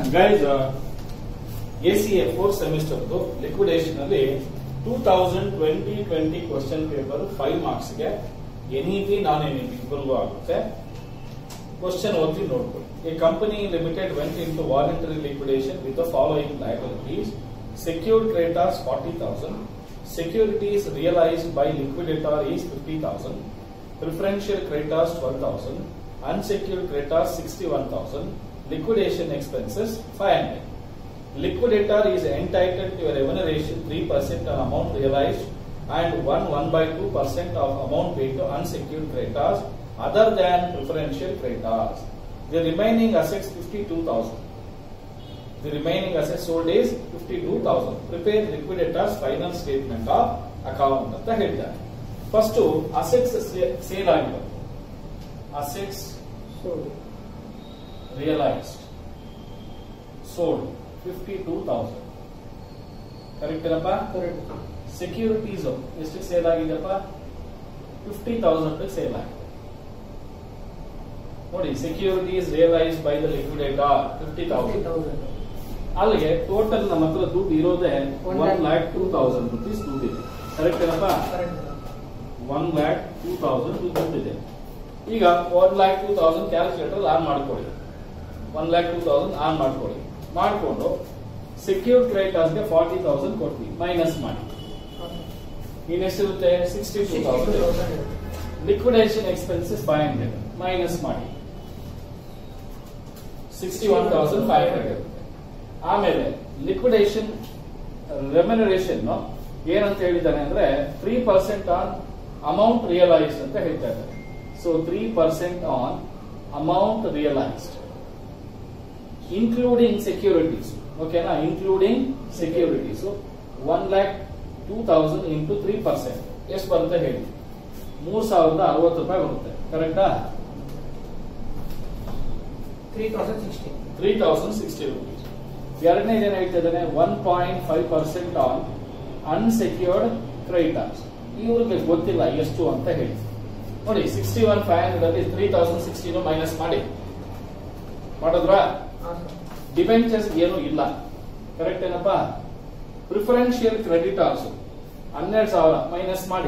Guys A C A fourth semester liquidation ಅಲ್ಲಿ two thousand twenty twenty question paper five marks ಗೆ ಎನಿಟಿ ನಾನ್ ಎನಿಟಿ ಇಬ್ಬರಿಗೂ ಆಗುತ್ತೆ ಕ್ವಶನ್ ಓದಿ ನೋಡ್ಕೊಳ್ಳಿ a company limited went into voluntary liquidation with the following liabilities secured creditors forty thousand securities realised by liquidator is fifty thousand preferential creditors twelve thousand unsecured creditors 61,000, liquidation expenses 500. Liquidator is entitled to a remuneration 3% on amount realized and 1 1 by 2% of amount paid to unsecured creditors other than preferential creditors. The remaining assets 52,000. The remaining assets sold is 52,000. Prepare liquidator's final statement of account ಅಂತ ಹೇಳಿದ್ದಾರೆ first assets sale ಆಗಿದೆ assets realized sold 52000 correct ಏನಪ್ಪ securities ಎಷ್ಟು sale ಆಗಿದೆಪ್ಪ fifty thousand sale ಆಗಿದೆ ನೋಡಿ securities realise by the liquidator fifty thousand ಅಲ್ಲಿಗೆ total ನಮ್ಮ ಹತ್ರ ದುಡ್ಡು ಇರೋದೇ One one lakh. Lakh two thousand rupees ದುಡ್ಡಿದೆ ಕರೆಕ್ಟ್ ಏನಪ್ಪ ಒನ್ ಲ್ಯಾಕ್ ಟೂ ತೌಸಂಡ್ ದುಡ್ಡಿದೆ ಈಗ one lakh two thousand calculator on ಮಾಡ್ಕೊಳ್ಳಿ one lakh two thousand on ಮಾಡ್ಕೊಳ್ಳಿ ಮಾಡ್ಕೊಂಡು ಸೆಕ್ಯೂರ್ ಕ್ರೆಡಿಟರ್ಸ್ಗೆ ಫಾರ್ಟಿ ತೌಸಂಡ್ ಕೊಡ್ತೀವಿ ಮೈನಸ್ ಮಾಡಿ ಇನ್ನೆಷ್ಟಿರುತ್ತೆ sixty two thousand liquidation expenses five hundred minus ಮಾಡಿ sixty one thousand five hundred ಆಮೇಲೆ ಲಿಕ್ವಿಡೇಷನ್ ರೆಮ್ಯುನರೇಷನ್ ಏನಂತ ಹೇಳಿದ್ದಾನೆ ಅಂದ್ರೆ three percent on amount realised ಅಂತ ಹೇಳ್ತಾ ಇದ್ದಾರೆ so three percent on amount realised including securities ಓಕೆನಾ including securities one lakh two thousand into three percent ಎಷ್ಟು ಬರುತ್ತೆ ಹೇಳಿ ಮೂರ್ ಸಾವಿರದ ಅರವತ್ತು ರೂಪಾಯಿ ಬರುತ್ತೆ ಕರೆಕ್ಟಾ three thousand sixty three thousand sixty rupees ಎರಡನೇ ಏನ್ ಹೇಳ್ತಾ ಇದ್ದಾನೆ one point five percent on unsecured creditors ಇವ್ರಿಗೆ ಗೊತ್ತಿಲ್ಲ ಎಷ್ಟು ಅಂತ ಹೇಳಿ ನೋಡಿ ಸಿಕ್ಸ್ಟಿ ಒನ್ ಫೈವ್ ಹಂಡ್ರೆಡ್ ಅಲ್ಲಿ ತ್ರೀ ತೌಸಂಡ್ ಸಿಕ್ಸ್ಟಿನು ಮೈನಸ್ ಮಾಡಿ ಮಾಡಿದ್ರಾ ಡಿಬೆಂಚರ್ಸ್ ಏನು ಇಲ್ಲ ಕರೆಕ್ಟ್ ಏನಪ್ಪ ಪ್ರಿಫರೆನ್ಷಿಯಲ್ ಕ್ರೆಡಿಟರ್ಸ್ ಹನ್ನೆರಡು ಸಾವಿರ ಮೈನಸ್ ಮಾಡಿ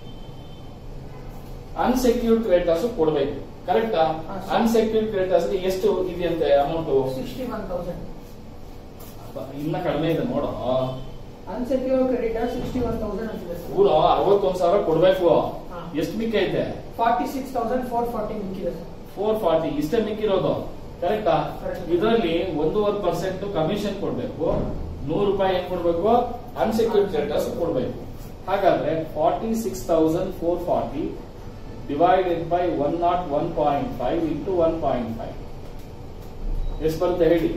ಅನ್ಸೆಕ್ಯೂರ್ಡ್ ಕ್ರೆಡಿಟರ್ಸ್ ಕೊಡಬೇಕು ಕರೆಕ್ಟಾ ಹಾ, ಸರ್. ಅನ್ಸೆಕ್ಯೂರ್ಡ್ ಕ್ರೆಡಿಟರ್ಸ್ ಎಷ್ಟು ಇದೆಯಂತೆ ಅಮೌಂಟ್ ಸಿಕ್ಸ್ಟಿ ಒನ್ ತೌಸಂಡ್ ಇನ್ನ ಕಡಿಮೆ ಇದೆ ನೋಡು unsecure creditor sixty one thousand ಅಂತಿದೆ ಇವ್ರು ಅರವತ್ತೊಂದ್ ಸಾವಿರ ಕೊಡ್ಬೇಕು ಹಾ. ಎಷ್ಟು ಮಿಕ್ಕೈತೆ forty six thousand four forty ಮಿಕ್ಕಿದೆ ಸರ್ ಫೋರ್ ಫಾರ್ಟಿ ಇಷ್ಟೇ ಮಿಕ್ಕಿರೋದು ಕರೆಕ್ಟಾ Correct. ಇದರಲ್ಲಿ ಒಂದೂವರೆ ಪರ್ಸೆಂಟ್ ಕಮಿಷನ್ ಕೊಡ್ಬೇಕು ನೂರು ರೂಪಾಯಿ ಏನ್ ಕೊಡ್ಬೇಕು ಅನ್ಸೆಕ್ಯೂರ್ಡ್ ಕ್ರೆಡಿಟರ್ಸ್ ಕೊಡ್ಬೇಕು ಹಾಗಾದ್ರೆ forty six thousand four forty divided by one not one point five into one point five ಎಷ್ಟು ಬರುತ್ತೆ ಹೇಳಿ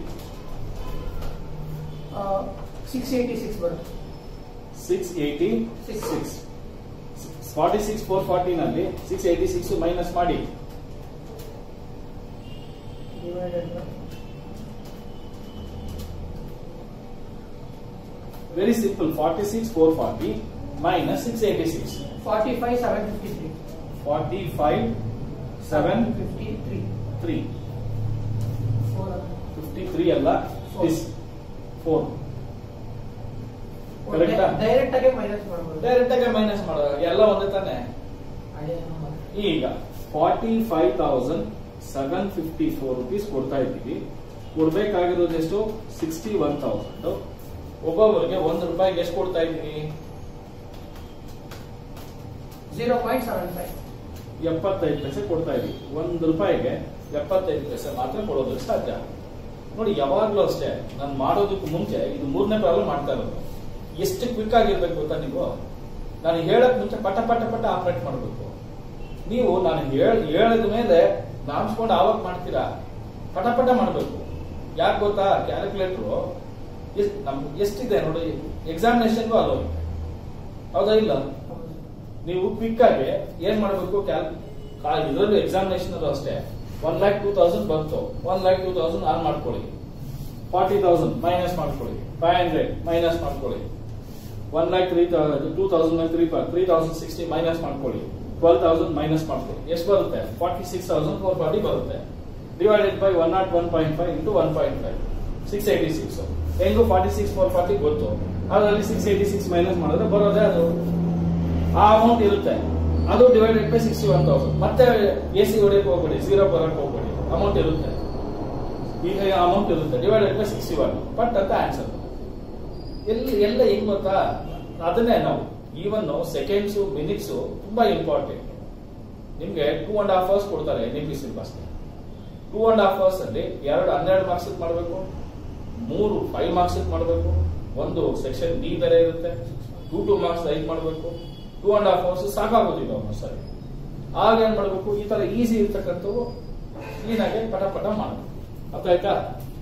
ಸಿಕ್ಸ್ ಏಯ್ಟಿ ಸಿಕ್ಸ್ ಬರುತ್ತೆ six eighty Six. Six forty six four ಫಾರ್ಟಿನಲ್ಲಿ ಸಿಕ್ಸ್ ಏಯ್ಟಿ ಸಿಕ್ಸ್ ಮೈನಸ್ ಮಾಡಿ divided very simple forty six four forty minus six eighty six forty five seven fifty three forty five seven fifty three three four fifty three ಅಲ್ಲ Four. Four Correct ಆ? Direct ಆಗಿ minus ಮಾಡಬಹುದು direct ಆಗಿ minus ಮಾಡೋದು ಎಲ್ಲ ಒಂದೇ ತಾನೆ ಅದೇ number. ಈಗ forty five thousand seven fifty four rupees ಕೊಡ್ತಾ ಇದ್ದೀವಿ ಕೊಡ್ಬೇಕಾಗಿರೋದು ಎಷ್ಟು ಸಿಕ್ಸ್ಟಿ ಒನ್ ತೌಸಂಡ್ ಒಬ್ಬೊಬ್ಬರಿಗೆ ಒಂದು ರೂಪಾಯಿಗೆ ಎಷ್ಟು ಕೊಡ್ತಾ ಇದ್ದೀವಿ ಜೀರೋ ಪಾಯಿಂಟ್ ಸೆವೆನ್ ಫೈವ್ ಎಪ್ಪತ್ತೈದು ಪೈಸೆ ಕೊಡ್ತಾ ಇದೀವಿ ಒಂದು ರೂಪಾಯಿಗೆ ಎಪ್ಪತ್ತೈದು ಪೈಸೆ ಮಾತ್ರ ಕೊಡೋದಕ್ಕೆ ಸಾಧ್ಯ ನೋಡಿ ಯಾವಾಗ್ಲೂ ಅಷ್ಟೇ ನಾನು ಮಾಡೋದಕ್ಕೂ ಮುಂಚೆ ಇದು ಮೂರನೇ ಪ್ರಾಬ್ಲಮ್ ಮಾಡ್ತಾ ಇರೋದು ಎಷ್ಟು ಕ್ವಿಕ್ ಆಗಿರ್ಬೇಕು ಗೊತ್ತಾ ನೀವು ನಾನು ಹೇಳಕ್ ಮುಂಚೆ ಪಟ ಪಟ ಪಟ ಆಪರೇಟ್ ಮಾಡಬೇಕು ನೀವು ನಾನು ಹೇಳ್ ಹೇಳಿದ ಮೇಲೆ ನಾಮ್ಸ್ಕೊಂಡು ಆವಾಗ ಮಾಡ್ತೀರಾ ಪಟ ಪಟ ಮಾಡಬೇಕು ಯಾಕೆ ಗೊತ್ತಾ ಕ್ಯಾಲ್ಕುಲೇಟ್ರು ನಮ್ಗೆ ಎಷ್ಟಿದೆ ನೋಡಿ ಎಕ್ಸಾಮಿನೇಷನ್ಗೂ ಅಲೋ ಇದೆ ಹೌದಾ ಇಲ್ಲ ನೀವು ಕ್ವಿಕ್ ಆಗಿ ಏನ್ ಮಾಡಬೇಕು ಕ್ಯಾಲ್ ಇದರಲ್ಲೂ ಎಕ್ಸಾಮಿನೇಷನ್ ಅಷ್ಟೇ ಒನ್ ಲ್ಯಾಕ್ ಟೂ ತೌಸಂಡ್ ಬಂತು one lakh two thousand on ಮಾಡ್ಕೊಳ್ಳಿ ಫಾರ್ಟಿ ತೌಸಂಡ್ ಮೈನಸ್ ಮಾಡ್ಕೊಳ್ಳಿ ಫೈವ್ ಹಂಡ್ರೆಡ್ ಮೈನಸ್ ಮಾಡ್ಕೊಳ್ಳಿ one lakh three two thousand three three thousand sixty minus ಮಾಡ್ಕೊಳ್ಳಿ ಟ್ವೆಲ್ ತೌಸಂಡ್ ಮೈನಸ್ ಮಾಡ್ಕೊಳ್ಳಿ ಎಷ್ಟು ಬರುತ್ತೆ forty six thousand four forty ಬರುತ್ತೆ divided by one not one point five into one point five six eighty six ಹೆಂಗು forty six four forty ಗೊತ್ತು ಅದರಲ್ಲಿ six eighty six minus ಮಾಡಿದ್ರೆ ಬರೋದೇ ಅದು ಆ ಅಮೌಂಟ್ ಇರುತ್ತೆ ಅದು divided by sixty one thousand ಮತ್ತೆ ಎ ಸಿ ಹೊಡೆಯಕ್ಕೆ ಹೋಗ್ಬೇಡಿ ಜೀರೋ ಬರಕ್ಕೆ ಹೋಗ್ಬೇಡಿ ಅಮೌಂಟ್ ಇರುತ್ತೆ ಈಗ ಅಮೌಂಟ್ ಇರುತ್ತೆ divided by sixty one but ಅಂತ ಆನ್ಸರ್ ಎಲ್ಲಿ ಎಲ್ಲ ಹೆಂಗ್ ಗೊತ್ತಾ ಅದನ್ನೇ ನಾವು ಈವನ್ ಸೆಕೆಂಡ್ಸ್ ಮಿನಿಟ್ಸ್ ತುಂಬಾ ಇಂಪಾರ್ಟೆಂಟ್ ನಿಮ್ಗೆ ಟೂ ಅಂಡ್ ಹಾಫ್ ಅವರ್ಸ್ ಕೊಡ್ತಾರೆ N E P syllabus two and half hours ಅಲ್ಲಿ ಎರಡು ಹನ್ನೆರಡು ಮಾರ್ಕ್ಸ್ ಮಾಡಬೇಕು ಮೂರು ಫೈವ್ ಮಾರ್ಕ್ಸ್ ಮಾಡಬೇಕು ಒಂದು ಸೆಕ್ಷನ್ ಡಿ ಬೇರೆ ಇರುತ್ತೆ ಟೂ ಟೂ ಮಾರ್ಕ್ಸ್ ಐದು ಮಾಡಬೇಕು ಟೂ ಅಂಡ್ ಹಾಫ್ ಅವರ್ಸ್ ಸಾಕಾಗೋದಿಲ್ಲ ಒಂದೊಂದ್ಸರಿ ಆಗ ಏನ್ ಮಾಡ್ಬೇಕು ಈ ತರ ಈಸಿ ಇರ್ತಕ್ಕಂಥವು ಕ್ಲೀನಾಗಿ ಪಟ ಪಟ ಮಾಡಬೇಕು ಅರ್ಥ ಆಯ್ತಾ